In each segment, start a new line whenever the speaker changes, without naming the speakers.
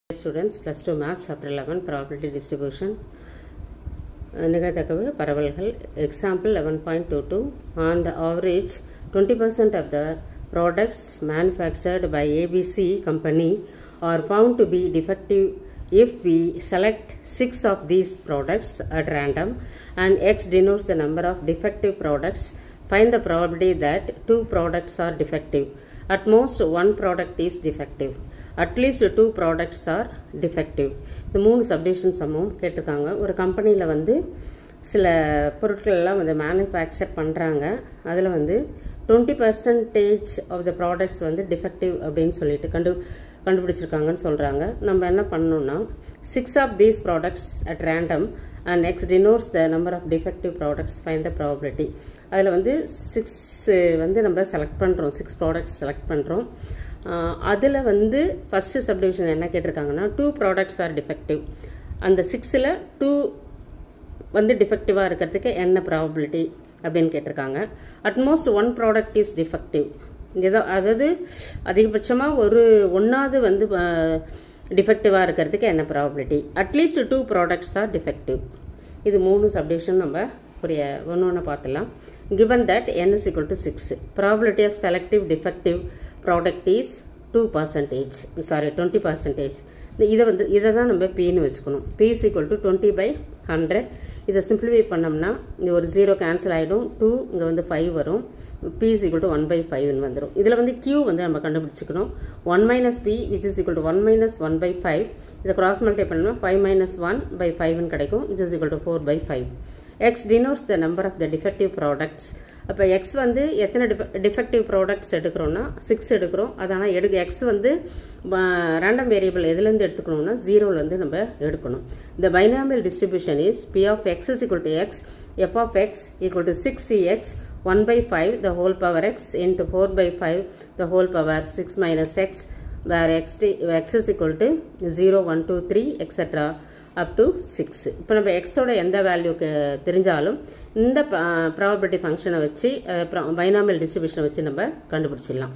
students plus two maths chapter eleven probability distribution நிகழ்த்தகவு பரவல்கள் example eleven point two two on the average twenty percent of the products manufactured by ABC company are found to be defective if we select six of these products at random and x denotes the number of defective products find the probability that two products are defective at most one product is defective at least two products are defective இந்த மூணு subdivision சம்மம் கேட்டிருக்காங்க ஒரு கம்பெனியில் வந்து சில பொருட்கள்லாம் வந்து manufacture பண்ணுறாங்க அதில் வந்து twenty percentage of the products வந்து டிஃபெக்டிவ் அப்படின்னு சொல்லிட்டு கண்டு கண்டுபிடிச்சிருக்காங்கன்னு சொல்கிறாங்க நம்ம என்ன பண்ணணும்னா six of these products at random and X denotes the number of defective products find the probability அதில் வந்து சிக்ஸ் வந்து நம்ம செலக்ட் பண்ணுறோம் சிக்ஸ் ப்ராடக்ட்ஸ் செலக்ட் பண்ணுறோம் அதில் வந்து ஃபஸ்ட்டு சப்டிவிஷன் என்ன கேட்டிருக்காங்கன்னா டூ ப்ராடக்ட்ஸ் ஆர் டிஃபெக்டிவ் அந்த சிக்ஸில் டூ வந்து டிஃபெக்டிவாக இருக்கிறதுக்கு என்ன ப்ராபபிலிட்டி அப்படின்னு கேட்டிருக்காங்க at most one product is defective ஏதோ அதாவது அதிகபட்சமாக ஒரு ஒன்றாவது வந்து டிஃபெக்டிவாக இருக்கிறதுக்கு என்ன probability at least two products are defective இது மூணு சப்டிவிஷன் நம்ம புரிய ஒன்று ஒன்று பார்த்துலாம் given that n is equal to 6 probability of selective defective product is 2 percentage sorry 20 percentage இதை வந்து இதை தான் நம்ம பின்னு வச்சுக்கணும் P is equal to twenty by hundred இதை சிம்பிளிஃபை பண்ணோம்னா இது ஒரு ஜீரோ கேன்சல் ஆகிடும் டூ இங்கே வந்து ஃபைவ் வரும் P is equal to one by ஃபைவ்னு வந்துடும் இதில் வந்து கியூ வந்து நம்ம கண்டுபிடிச்சிக்கணும் one minus P which is equal to one minus one by five இதை கிராஸ் மல்டிப்ளை பண்ணோம்னா ஃபைவ் மைனஸ் ஒன் பை ஃபைவ்னு கிடைக்கும் which is equal to four by five X denotes the number of the defective products அப்போ X வந்து எத்தனை defective products எடுக்கிறோன்னா six எடுக்கிறோம் அதனால் எடுக்க எக்ஸ் வந்து ரேண்டம் வேரியபிள் எதுலேருந்து எடுத்துக்கணும்னா ஜீரோலேருந்து நம்ம எடுக்கணும் இந்த binomial distribution is P of X is equal to X F of X equal to six C X one by five the whole power X into four by five the whole power six minus X where X X is equal to zero one two three extra up to six இப்போ நம்ம எக்ஸோட எந்த வேல்யூக்கு தெரிஞ்சாலும் இந்த probability ஃபங்க்ஷனை வச்சு binomial டிஸ்ட்ரிபியூஷனை வச்சு நம்ம கண்டுபிடிச்சிடலாம்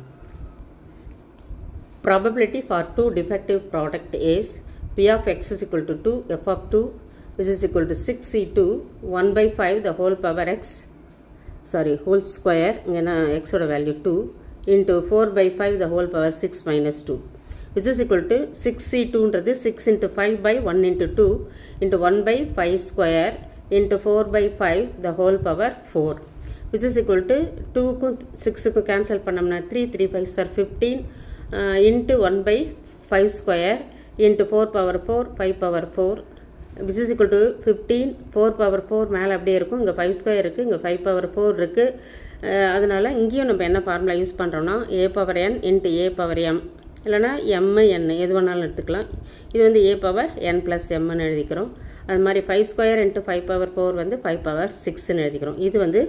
probability for two defective product is P of X is equal to 2 f of 2 which is equal to 6c2 1 by 5 the whole power x sorry whole square இங்கன்னா x ஓட value 2 into 4 by 5 the whole power 6 minus 2 which is equal to 6c2ன்றது 6 into 5 by 1 into 2 into 1 by 5 square into 4 by 5 the whole power 4 which is equal to 2க்கும் 6க்கும் cancel பண்ணோம்னா 3 3 5 சார் 15 uh, into 1 by 5 square into 4 power 4 5 power 4 which is equal to 15 4 power 4 மேலே அப்படியே இருக்கும் இங்கே 5 square இருக்குது இங்கே 5 பவர் 4 இருக்குது அதனால் இங்கேயும் நம்ம என்ன ஃபார்முலா யூஸ் பண்ணுறோம்னா A power N into A power M இல்லைனா எம்மு என் எது வேணாலும் எடுத்துக்கலாம் இது வந்து ஏ பவர் என் ப்ளஸ் எம்னு எழுதிக்கிறோம் அது மாதிரி five square into five power four வந்து ஃபைவ் பவர் சிக்ஸ்னு எழுதிக்கிறோம் இது வந்து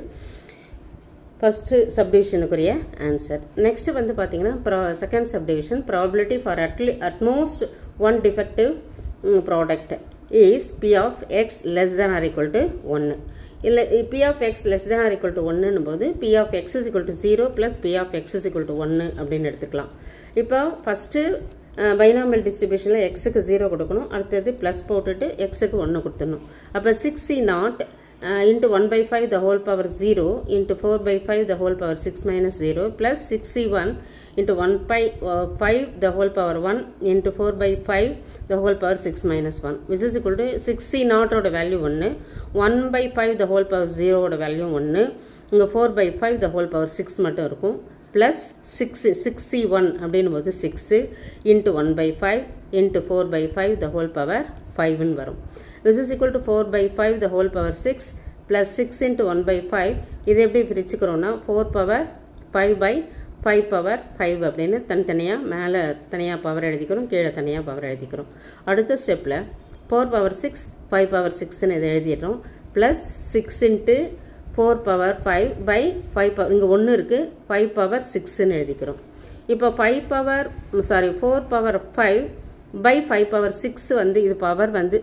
ஃபஸ்ட்டு சப்டிவிஷனுக்குரிய ஆன்சர் நெக்ஸ்ட்டு வந்து பார்த்தீங்கன்னா ப்ரா செகண்ட் சப்டிவிஷன் ப்ராபிலிட்டி ஃபார் அட்லி at most one defective product is P of X less than or equal to ஒன்று இல்லை P of X less than or equal to ஒன்றுன்னு போது P of X is equal to zero plus P of X is equal to ஒன்று அப்படின்னு எடுத்துக்கலாம் இப்போ first binomial டிஸ்ட்ரிபியூஷனில் எக்ஸுக்கு zero கொடுக்கணும் அடுத்தது ப்ளஸ் போட்டுட்டு எக்ஸுக்கு ஒன்று கொடுத்துடணும் அப்போ six C not into 1 by 5 the whole power 0 into 4 by 5 the whole power 6 minus 0 plus 6c1 into 1 by uh, 5 the whole power 1 into 4 by 5 the whole power 6 minus 1 which is equal to 6c not ஓட value 1 1 by 5 the whole power 0 ஓட value 1 இங்கே 4 by 5 the whole power 6 மட்டும் இருக்கும் plus six six C one அப்படின்னும் போது six into one by five into four by five the whole power ஃபைவ்னு வரும் this is equal to 4 by 5 the whole power 6 plus 6 into 1 by 5 இது எப்படி பிரிச்சுக்கிறோம்னா 4 power 5 by 5 power 5 அப்படின்னு தனித்தனியாக மேலே தனியாக பவர் எழுதிக்கிறோம் கீழே தனியாக பவர் எழுதிக்கிறோம் அடுத்த ஸ்டெப்பில் 4 பவர் 6 5 பவர் 6ன்னு இதை எழுதிடுறோம் plus six into four power five by five power இங்கே ஒன்று இருக்குது ஃபைவ் பவர் சிக்ஸ்ன்னு எழுதிக்கிறோம் இப்போ five power sorry four power five by five power six வந்து இது பவர் வந்து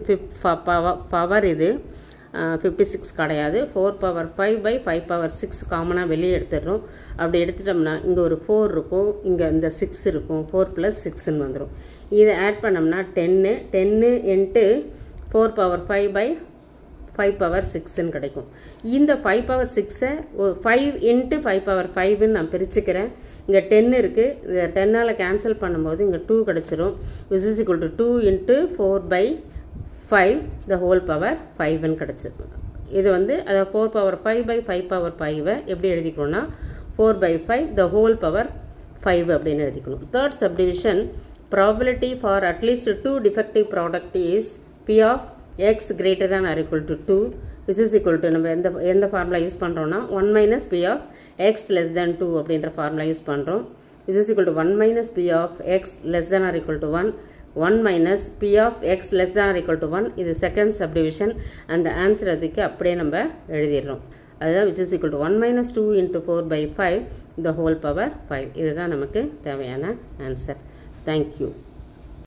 பவர் இது ஃபிஃப்டி சிக்ஸ் கிடையாது four power five by five power six காமனாக வெளியே எடுத்துடுறோம் அப்படி எடுத்துட்டோம்னா இங்கே ஒரு ஃபோர் இருக்கும் இங்கே இந்த சிக்ஸ் இருக்கும் ஃபோர் ப்ளஸ் சிக்ஸ்ன்னு வந்துடும் இதை ஆட் பண்ணோம்னா டென்னு டென்னு into four power five by five power சிக்ஸ்ன்னு கிடைக்கும் இந்த ஃபைவ் பவர் சிக்ஸை ஃபைவ் இன்ட்டு ஃபைவ் பவர் ஃபைவ்னு நான் பிரிச்சுக்கிறேன் இங்கே டென் இருக்குது இந்த டென்னால் கேன்சல் பண்ணும்போது இங்கே டூ கிடச்சிரும் which is equal to two into four by five the whole power ஃபைவ்னு கிடச்சிரும் இது வந்து அதை four power five by five power ஃபைவை எப்படி எழுதிக்கணும்னா four by five the whole power five அப்படின்னு எழுதிக்கணும் third subdivision probability for at least two defective product is P of X greater than or equal to two which is equal to நம்ம எந்த எந்த formula use பண்ணுறோம்னா one minus P of X less than two அப்படின்ற formula use பண்ணுறோம் which is equal to one minus P of X less than or equal to one one minus P of X less than or equal to one இது second subdivision அந்த answer அதுக்கு அப்படியே நம்ம எழுதிடுறோம் அதுதான் which is equal to one minus two into four by five the whole power five இதுதான் நமக்கு தேவையான ஆன்சர் தேங்க்யூ